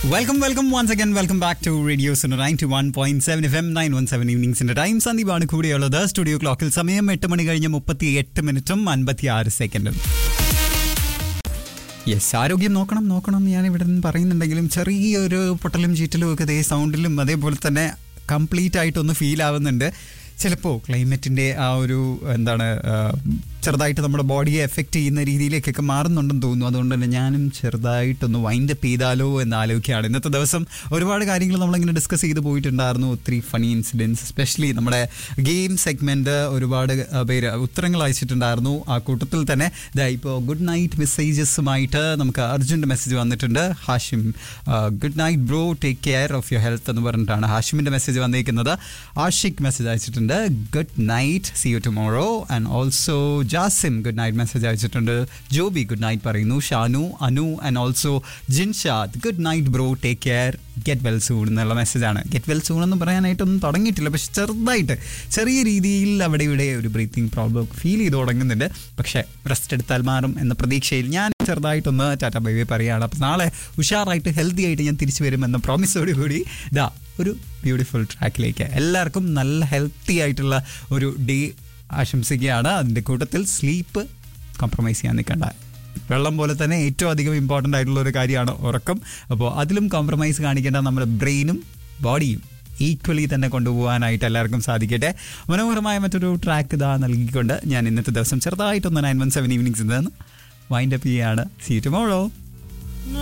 welcome welcome once again welcome back to radio ninety one point seven F M nine one seven ഈവനിങ്സിന്റെ time സന്ദീപാണ് കൂടെയുള്ളത് studio ക്ലോക്കിൽ സമയം എട്ട് മണി കഴിഞ്ഞ് മുപ്പത്തി എട്ട് മിനിറ്റും അൻപത്തി ആറ് സെക്കൻഡും യെസ് ആരോഗ്യം നോക്കണം നോക്കണം ഞാൻ ഇവിടെ നിന്ന് പറയുന്നുണ്ടെങ്കിലും ചെറിയൊരു പൊട്ടലും ചീറ്റലും ഒക്കെ അതേ സൗണ്ടിലും അതേപോലെ തന്നെ കംപ്ലീറ്റ് ആയിട്ടൊന്ന് ഫീൽ ആവുന്നുണ്ട് ചിലപ്പോൾ ക്ലൈമറ്റിൻ്റെ ആ ഒരു എന്താണ് ആ, ചെറുതായിട്ട് നമ്മുടെ ബോഡിയെ എഫക്റ്റ് ചെയ്യുന്ന രീതിയിലേക്കൊക്കെ മാറുന്നുണ്ടെന്ന് തോന്നുന്നു അതുകൊണ്ട് തന്നെ ഞാനും ചെറുതായിട്ടൊന്ന് വൈൻഡ് അപ്പ് ചെയ്താലോ എന്ന് ആലോചിക്കുകയാണ് ഇന്നത്തെ ദിവസം ഒരുപാട് കാര്യങ്ങൾ നമ്മളിങ്ങനെ ഡിസ്കസ് ചെയ്ത് പോയിട്ടുണ്ടായിരുന്നു ഒത്തിരി ഫണി ഇൻസിഡൻസ് എസ്പെഷ്യലി നമ്മുടെ ഗെയിം സെഗ്മെന്റ് ഒരുപാട് ആ, പേര് ഉത്തരങ്ങൾ അയച്ചിട്ടുണ്ടായിരുന്നു ആ കൂട്ടത്തിൽ തന്നെ ഇതാ ഇപ്പോൾ ഗുഡ് നൈറ്റ് മെസ്സേജസുമായിട്ട് നമുക്ക് അർജുൻ്റെ മെസ്സേജ് വന്നിട്ടുണ്ട് Hashim good night bro take care of your health എന്ന് പറഞ്ഞിട്ടാണ് ഹാഷിമിൻ്റെ മെസ്സേജ് വന്നിരിക്കുന്നത് ആഷിഖ് മെസ്സേജ് അയച്ചിട്ടുണ്ട് good night see you tomorrow and also Jasim good night message അയച്ചിട്ടുണ്ട് ജോബി ഗുഡ് നൈറ്റ് പറയുന്നു Shanu Anu and also Jinshad good night bro take care get well soon എന്നുള്ള മെസ്സേജാണ് get well soon എന്ന് പറയാനായിട്ടൊന്നും തുടങ്ങിയിട്ടില്ല പക്ഷെ ചെറുതായിട്ട് ചെറിയ രീതിയിൽ അവിടെ ഇവിടെ ഒരു ബ്രീത്തിങ് പ്രോബ്ലം ഫീൽ ചെയ്ത് തുടങ്ങുന്നുണ്ട് പക്ഷേ റെസ്റ്റ് എടുത്താൽ മാറും എന്ന പ്രതീക്ഷയിൽ ഞാൻ ചെറുതായിട്ടൊന്ന് ടാറ്റ ബൈ ബൈ പറയുകയാണ് അപ്പോൾ നാളെ ഉഷാറായിട്ട് ഹെൽത്തി ആയിട്ട് ഞാൻ തിരിച്ചു വരുമെന്ന പ്രോമിസോട് കൂടി ഇതാ ഒരു ബ്യൂട്ടിഫുൾ ട്രാക്കിലേക്ക് എല്ലാവർക്കും നല്ല ഹെൽത്തി ആയിട്ടുള്ള ഒരു ഡേ ആശംസിക്കുകയാണ് അതിൻ്റെ കൂട്ടത്തിൽ സ്ലീപ്പ് കോംപ്രമൈസ് ചെയ്യാൻ നിൽക്കേണ്ട വെള്ളം പോലെ തന്നെ ഏറ്റവും അധികം ഇമ്പോർട്ടൻ്റ് ആയിട്ടുള്ള ഒരു കാര്യമാണ് ഉറക്കം അപ്പോൾ അതിലും കോംപ്രമൈസ് കാണിക്കേണ്ട നമ്മുടെ ബ്രെയിനും ബോഡിയും ഈക്വലി തന്നെ കൊണ്ടുപോകാനായിട്ട് എല്ലാവർക്കും സാധിക്കട്ടെ മനോഹരമായ മറ്റൊരു ട്രാക്ക് ഇതാ നൽകിക്കൊണ്ട് ഞാൻ ഇന്നത്തെ ദിവസം ചെറുതായിട്ടൊന്ന് നയൻ വൺ സെവൻ ഈവനിങ്സ് നിന്ന് വൈൻഡ് അപ്പ് ചെയ്യുകയാണ് സീ ടുമോളോ